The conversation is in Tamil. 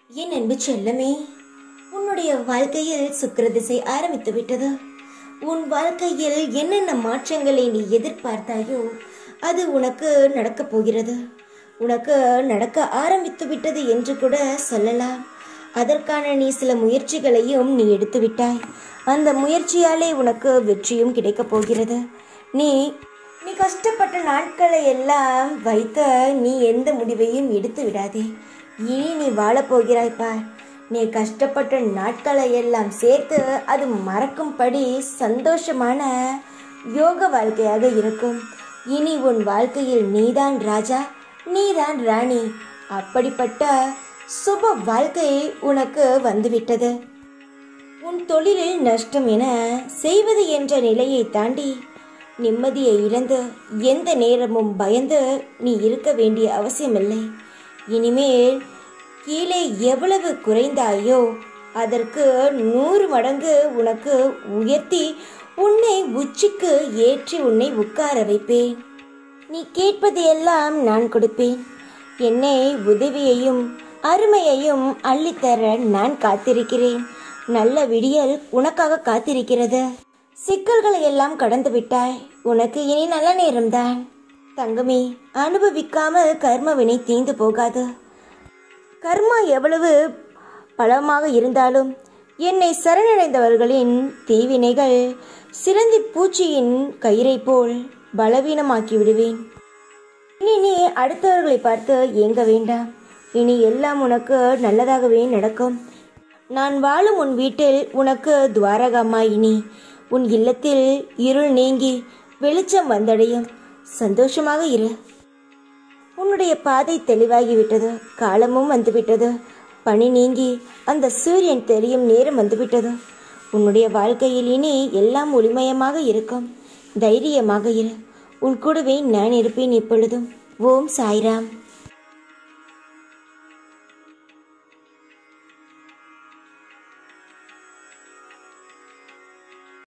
என் அன்பு செல்லமே உன்னுடைய வாழ்க்கையில் சுக்கிர திசை ஆரம்பித்து விட்டது உன் வாழ்க்கையில் என்னென்ன மாற்றங்களை நீ எதிர்பார்த்தாயோ அது உனக்கு நடக்கப் போகிறது உனக்கு நடக்க ஆரம்பித்து விட்டது என்று கூட சொல்லலாம் அதற்கான நீ சில முயற்சிகளையும் நீ எடுத்து விட்டாய் அந்த முயற்சியாலே உனக்கு வெற்றியும் கிடைக்கப் போகிறது நீ நீ கஷ்டப்பட்ட நாட்களை எல்லாம் வைத்த நீ எந்த முடிவையும் எடுத்து விடாதே இனி நீ வாழப் போகிறாய் பார் நீ கஷ்டப்பட்ட நாட்களை எல்லாம் சேர்த்து அது மறக்கும்படி சந்தோஷமான யோக வாழ்க்கையாக இருக்கும் இனி உன் வாழ்க்கையில் நீதான் ராஜா நீதான் ராணி அப்படிப்பட்ட சுப வாழ்க்கை உனக்கு வந்துவிட்டது உன் தொழிலில் நஷ்டம் என செய்வது என்ற நிலையை தாண்டி நிம்மதியை இழந்து எந்த நேரமும் பயந்து நீ இருக்க வேண்டிய அவசியமில்லை இனிமேல் கீழே எவ்வளவு குறைந்தாயோ அதற்கு நூறு மடங்கு உனக்கு உயர்த்தி உன்னை உச்சிக்கு ஏற்றி உன்னை உட்கார வைப்பேன் நீ கேட்பதையெல்லாம் நான் கொடுப்பேன் என்னை உதவியையும் அருமையையும் அள்ளித்தர நான் காத்திருக்கிறேன் நல்ல விடியல் உனக்காக காத்திருக்கிறது சிக்கல்களை எல்லாம் கடந்து விட்டாய் உனக்கு இனி நல்ல நேரம்தான் தங்கமே அனுபவிக்காமல் கர்ம வினை தீந்து போகாது கர்மா எவ்வளவு பலமாக இருந்தாலும் என்னை சரணடைந்தவர்களின் தீவினைகள் சிலந்தி பூச்சியின் கயிறை போல் பலவீனமாக்கி விடுவேன் இனி நீ அடுத்தவர்களை பார்த்து ஏங்க வேண்டாம் இனி எல்லாம் உனக்கு நல்லதாகவே நடக்கும் நான் வாழும் உன் வீட்டில் உனக்கு துவாரகம்மா இனி உன் இல்லத்தில் இருள் நீங்கி வெளிச்சம் வந்தடையும் சந்தோஷமாக இரு உன்னுடைய பாதை தெளிவாகிவிட்டது காலமும் வந்துவிட்டது பனி நீங்கி அந்த சூரியன் தெரியும் நேரம் வந்துவிட்டது உன்னுடைய வாழ்க்கையில் இனி எல்லாம் ஒளிமயமாக இருக்கும் தைரியமாக இரு உன் கூடவே நான் இருப்பேன் இப்பொழுதும் ஓம் சாய்ராம்